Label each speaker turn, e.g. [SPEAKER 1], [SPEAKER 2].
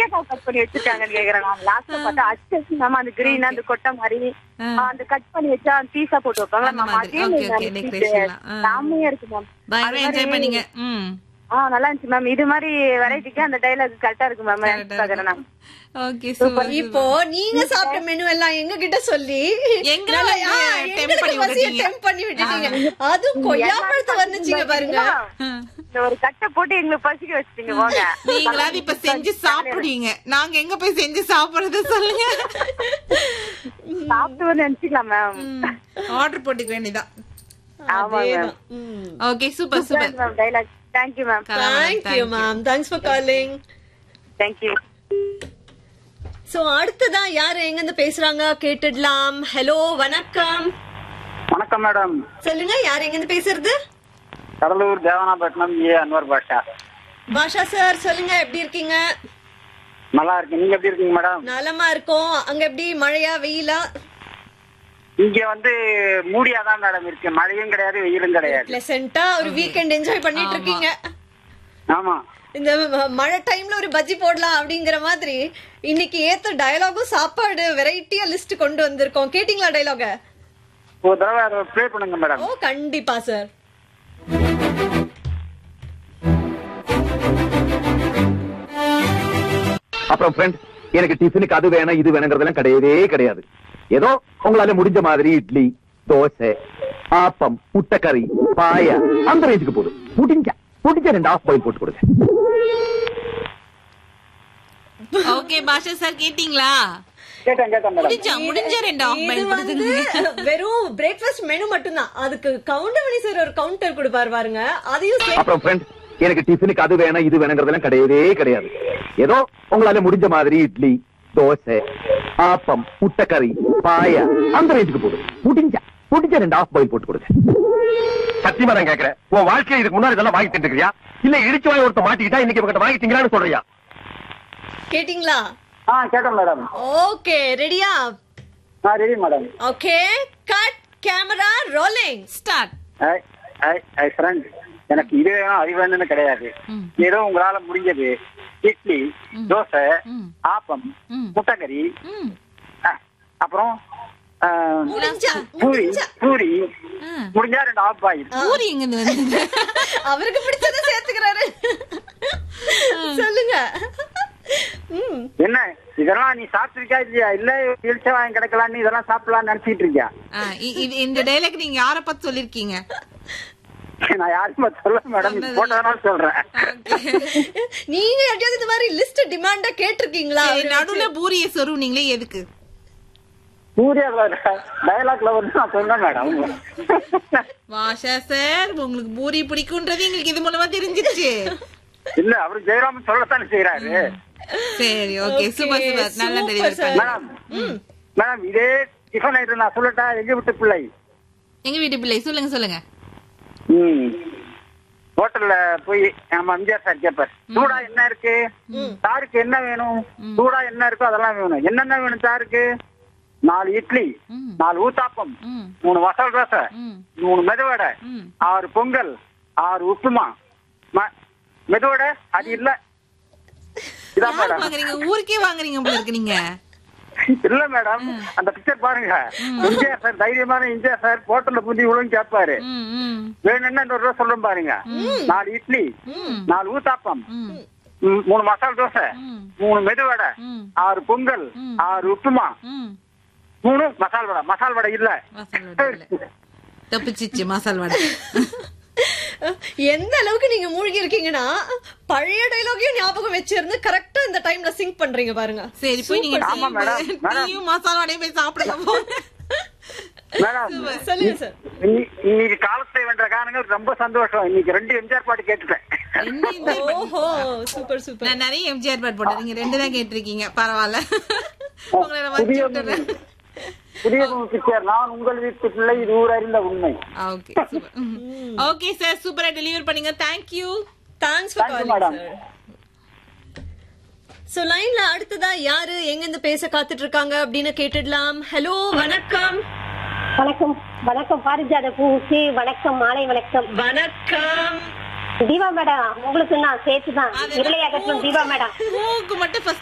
[SPEAKER 1] கொய்யாக்காய் கட் பண்ணி வச்சிருக்காங்கன்னு கேக்குறாங்க அவங்க லாஸ்ட்ல பார்த்தா அச்சு மேம் அந்த கிரீன் அந்த கொட்டை மாதிரி
[SPEAKER 2] ஆ.
[SPEAKER 1] ஆ, அந்த கட் பண்ணி வச்சா பீஸா போட்டு வைப்பாங்க
[SPEAKER 2] அந்த
[SPEAKER 1] மேம்
[SPEAKER 2] மாதிரி.
[SPEAKER 1] அதே
[SPEAKER 2] Okay,
[SPEAKER 1] மாதிரி
[SPEAKER 2] okay,
[SPEAKER 1] ma'am
[SPEAKER 2] decoration
[SPEAKER 1] sweet.
[SPEAKER 2] லாம். ஆ.
[SPEAKER 1] செம்மையா இருக்கு மேம்
[SPEAKER 2] பயங்கர என்ஜாய் பண்ணீங்க ம்
[SPEAKER 1] ஆ நல்லா இருந்துச்சு மேம் இது மாதிரி வெரைட்டிக்கு அந்த டைலாக் கரெக்டா இருக்கு மேம்
[SPEAKER 2] Correct ஆ
[SPEAKER 1] பாக்குறேன் நான்
[SPEAKER 2] ஓகே சூப்பர்
[SPEAKER 3] இப்போ நீங்க சாப்பிட்ட மெனு எல்லாம் எங்க கிட்ட சொல்லி
[SPEAKER 2] எங்களை
[SPEAKER 3] நல்லா-
[SPEAKER 2] வந்து
[SPEAKER 3] ஆ,
[SPEAKER 2] tempt
[SPEAKER 3] எங்களுக்கு
[SPEAKER 2] பண்ணி
[SPEAKER 3] பசிய
[SPEAKER 2] விட்டுட்டீங்க.
[SPEAKER 3] tempt பண்ணி விட்டுட்டீங்க அது கொய்யாப்பழத்தை வந்துச்சுங்க பாருங்க
[SPEAKER 1] இந்த ஒரு கட்டை போட்டு எங்களுக்கு பசிக்க வச்சுட்டீங்க போங்க
[SPEAKER 2] நீங்களாவது இப்ப செஞ்சு சாப்பிடுவீங்க நாங்க எங்க போய் செஞ்சு சாப்பிடுறது சொல்லுங்க
[SPEAKER 1] சாப்பிட்டு வந்து நினைச்சுக்கலாம் மேம்
[SPEAKER 2] ஆர்டர் போட்டுக்க வேண்டியதான்
[SPEAKER 1] ஆமா ma'am
[SPEAKER 2] okay super super
[SPEAKER 1] ma'am dialogue thank you ma'am
[SPEAKER 3] thank you ma'am thanks for calling
[SPEAKER 1] thank you
[SPEAKER 3] so அடுத்ததான் யாரு எங்க இருந்து பேசுறாங்க கேட்டுடலாம் ஹலோ வணக்கம்
[SPEAKER 4] வணக்கம் மேடம்
[SPEAKER 3] சொல்லுங்க யார் எங்க இருந்து பேசுறது
[SPEAKER 4] கடலூர் தேவனாபட்டினம் ஏ அன்வர் பாஷா
[SPEAKER 3] பாஷா சார் சொல்லுங்க எப்படி இருக்கீங்க
[SPEAKER 4] நல்லா இருக்கு நீங்க எப்படி இருக்கீங்க மேடம்
[SPEAKER 3] நலமா இருக்கோம் அங்க எப்படி மழையா வெயிலா
[SPEAKER 4] இங்க வந்து மூடியா தான் மேடம் இருக்கு மழையும் கிடையாது வெயிலும் கிடையாது
[SPEAKER 3] பிளசண்டா ஒரு வீக்கெண்ட் என்ஜாய் பண்ணிட்டு இருக்கீங்க
[SPEAKER 4] ஆமா
[SPEAKER 3] இந்த ம- மழை டைம்ல ஒரு பஜ்ஜி போடலாம் அப்படிங்கிற மாதிரி இன்னைக்கு ஏத்த டயலாகும் சாப்பாடு வெரைட்டியா லிஸ்ட் கொண்டு வந்திருக்கோம் கேட்டிங்களா டயலாக
[SPEAKER 4] ஒரு தடவை அதை ப்ளே பண்ணுங்க மேடம்
[SPEAKER 3] ஓ கண்டிப்பா சார்
[SPEAKER 5] அப்புறம் ஃப்ரெண்ட் எனக்கு டிஃபனுக்கு அது வேணும் இது வேணுங்கிறதெல்லாம் கிடையவே கிடையாது ஏதோ உங்களால முடிஞ்ச மாதிரி இட்லி தோசை ஆப்பம் முட்டைக்கறி பாயா அந்த ரேஞ்சுக்கு போதும் முடிஞ்ச முடிஞ்ச ரெண்டு ஆஃப் பாயில் போட்டு கொடுங்க
[SPEAKER 2] ஓகே பாஷா சார் கேட்டீங்களா
[SPEAKER 4] கேட்டேன் கேட்டேன் மேடம்
[SPEAKER 2] முடிஞ்சா முடிஞ்ச ரெண்டு ஆஃப்
[SPEAKER 3] இது
[SPEAKER 2] பைல்
[SPEAKER 3] வந்து
[SPEAKER 2] கொடுத்துருங்க
[SPEAKER 3] வெறும் பிரேக்ஃபாஸ்ட் மெனு மட்டும்தான் அதுக்கு கவுண்டமணி சார் ஒரு கவுண்டர் கொடுப்பாரு பாருங்க அதையும் சேர்த்து
[SPEAKER 5] அப்புறம் ஃப்ரெண்ட் எனக்கு டிஃபனுக்கு அது வேணும் இது வேணுங்கிறதெல்லாம் கிடையவே கிடையாது ஏதோ உங்களால முடிஞ்ச மாதிரி இட்லி தோசை ஆப்பம் முட்டைக்கறி பாயா அந்த ரேஞ்சுக்கு போதும் முடிஞ்ச முடிஞ்ச ரெண்டு ஆஃப் பாயில் போட்டு கொடுங்க சத்தியமா நான் கேக்குறேன் உன் வாழ்க்கையில இதுக்கு முன்னாடி இதெல்லாம் வாங்கி தின்னுக்கிறியா இல்ல இடிச்சு வாங்கி ஒருத்த மாட்டிக்கிட்டா இன்னைக்கு இவங்கிட்ட வாங்கி திங்கலான்னு சொல்றியா
[SPEAKER 3] கேட்டிங்களா
[SPEAKER 4] ஆ கேட்டேன் மேடம்
[SPEAKER 3] ஓகே ரெடியா
[SPEAKER 4] ஆ ready madam
[SPEAKER 3] okay cut camera rolling
[SPEAKER 2] start
[SPEAKER 4] I friend எனக்கு இது வேணும் அது வேணும்னு கிடையாது
[SPEAKER 2] ம்.
[SPEAKER 4] ஏதோ உங்களால முடிஞ்சது இட்லி தோசை
[SPEAKER 2] ம்.
[SPEAKER 4] ஆப்பம்
[SPEAKER 2] ம்.
[SPEAKER 4] முட்டைக்கறி
[SPEAKER 2] ம்
[SPEAKER 4] ஆ, அப்புறம் ஆ,
[SPEAKER 3] முடிஞ்சா
[SPEAKER 4] பூரி
[SPEAKER 3] முடிஞ்சா
[SPEAKER 4] பூரி
[SPEAKER 2] ஆ.
[SPEAKER 4] முடிஞ்சா ரெண்டு ஆஃப் பாயில்
[SPEAKER 2] பூரி எங்க இருந்து வந்தது
[SPEAKER 3] அவருக்கு பிடிச்சத சேர்த்துக்கிறாரு சொல்லுங்க ம்
[SPEAKER 4] என்ன இதெல்லாம் நீ சாப்பிட்டிருக்கா இல்லையா இல்ல இழிச்ச வாங்கி கிடைக்கலான்னு இதெல்லாம் சாப்பிடலாம்னு நினைச்சிட்டு இருக்கியா
[SPEAKER 2] ஆ, இ- இது- இந்த டைலாக் நீங்க யார பார்த்து சொல்லிருக்கீங்க
[SPEAKER 4] நான் யாருமே சொல்ல மேடம்
[SPEAKER 2] சொன்னது
[SPEAKER 4] போட்டதனால சொல்றேன்
[SPEAKER 3] நீங்க எப்படியாவது இந்த மாதிரி லிஸ்ட் டிமாண்டா கேட்டிருக்கீங்களா
[SPEAKER 2] சரி, நடுவுல பூரிய சொருவுனீங்களே எதுக்கு
[SPEAKER 4] சூர்யா டயலாக்ல வந்து நான் சொன்னேன் மேடம்
[SPEAKER 2] வாஷா சார் உங்களுக்கு பூரி பிடிக்கும்ன்றது எங்களுக்கு இது மூலமா தெரிஞ்சிருச்சு
[SPEAKER 4] இல்ல அவரு ஜெயராமன் சொல்லத்தானே செய்யறாரு
[SPEAKER 2] சரி ஓகே
[SPEAKER 3] Okay,
[SPEAKER 2] சூப்பர் சூப்பர் நல்லா
[SPEAKER 3] super
[SPEAKER 2] டெலிவரி
[SPEAKER 3] sir.
[SPEAKER 2] பண்ணி
[SPEAKER 4] மேடம் மேடம் இதே டிஃபன் ஐட்டம் நான் சொல்லட்டா எங்க விட்டு பிள்ளை
[SPEAKER 2] எங்க வீட்டு பிள்ளை சொல்லுங்க சொல்லுங்க
[SPEAKER 4] ம் ஹோட்டல்ல போய் நம்ம எம்ஜிஆர் சார் கேட்பார் சூடா என்ன இருக்கு சாருக்கு என்ன வேணும் சூடா என்ன இருக்கோ அதெல்லாம் வேணும் என்னென்ன வேணும் சாருக்கு நாலு இட்லி
[SPEAKER 2] ம்.
[SPEAKER 4] நாலு ஊத்தாப்பம்
[SPEAKER 2] ம்
[SPEAKER 4] மூணு மசால் தோசை
[SPEAKER 2] ம்
[SPEAKER 4] மூணு மெதுவடை
[SPEAKER 2] ம்
[SPEAKER 4] ஆறு பொங்கல் ஆறு உப்புமா ம- மெதுவடை அது இல்ல இதான்
[SPEAKER 2] யார்
[SPEAKER 4] மேடம்
[SPEAKER 2] வாங்குறீங்க ஊருக்கே வாங்குறீங்க போல இருக்கு நீங்க
[SPEAKER 4] இல்ல மேடம் அந்த பிக்சர் பாருங்க எம்ஜிஆர் சார் தைரியமான எம்ஜிஆர் சார் ஹோட்டல்ல புந்தி இவ்வளவு கேட்பாரு
[SPEAKER 2] ம் ம்
[SPEAKER 4] வேணும்னா இந்த ஒரு ரூபா சொல்றேன் பாருங்க நாலு இட்லி
[SPEAKER 2] ம்
[SPEAKER 4] நாலு ஊத்தாப்பம்
[SPEAKER 2] ம்
[SPEAKER 4] ம், மூணு மசால் தோசை
[SPEAKER 2] ம்
[SPEAKER 4] மூணு மெதுவடை
[SPEAKER 2] ம்
[SPEAKER 4] ஆறு பொங்கல்
[SPEAKER 2] ம்.
[SPEAKER 4] ஆறு உப்புமா
[SPEAKER 2] ம்
[SPEAKER 4] மூணு மசால் வடை மசால் வடை இல்ல
[SPEAKER 2] மசால் வடை இல்ல. தப்பிச்சிச்சு மசால் வடை
[SPEAKER 3] எந்த அளவுக்கு நீங்க மூழ்கி இருக்கீங்கன்னா பழைய டைலாகையும் ஞாபகம் வச்சிருந்து கரெக்டா இந்த டைம்ல சிங்க் பண்றீங்க பாருங்க
[SPEAKER 2] சரி போய் நீங்க
[SPEAKER 4] ஆமா, மேடம்.
[SPEAKER 2] டீயும்
[SPEAKER 4] மேடம்.
[SPEAKER 2] டீயும் மசால் வடையும் போய் சாப்பிடுங்க போங்க
[SPEAKER 4] மேடம்
[SPEAKER 3] சொல்லுங்க சார்
[SPEAKER 4] இன்னி- இன்னைக்கு காலத்தை வென்ற காரணங்கள் ரொம்ப சந்தோஷம் இன்னைக்கு ரெண்டு எம்ஜிஆர் பாட்டு கேட்டுட்டேன்
[SPEAKER 2] ரெண்டு enjoy பண்ணி-
[SPEAKER 3] ஓஹோ சூப்பர் சூப்பர்
[SPEAKER 2] நான் நிறைய எம்ஜிஆர் பாட் போட்டேன் நீங்க ரெண்டு தான் கேட்டிருக்கீங்க பரவாயில்ல உங்களை நான் வச்சு
[SPEAKER 4] புதிய
[SPEAKER 2] விட்டுறேன்
[SPEAKER 4] புதிய பிக்சர் நான் உங்கள் வீட்டு பிள்ளை இது ஊர் அறிந்த உண்மை
[SPEAKER 2] ஓகே சூப்பர் ஓகே சார் சூப்பரா டெலிவர் பண்ணீங்க thank you
[SPEAKER 3] thanks for
[SPEAKER 4] Thank you,
[SPEAKER 3] calling
[SPEAKER 4] madam.
[SPEAKER 3] Sir so லைன்ல அடுத்ததா யாரு எங்க இருந்து பேச காத்துட்டு இருக்காங்க அப்படின்னு கேட்டுடலாம் ஹலோ வணக்கம்
[SPEAKER 6] வணக்கம் வணக்கம் பாரிஜாத பூசி வணக்கம் மாலை வணக்கம்
[SPEAKER 3] வணக்கம்
[SPEAKER 6] தீபா மேடம் உங்களுக்கு நான் சேர்த்துதான் இருளையாகட்டும் தீபா மேடம்
[SPEAKER 2] பூக்கு மட்டும் first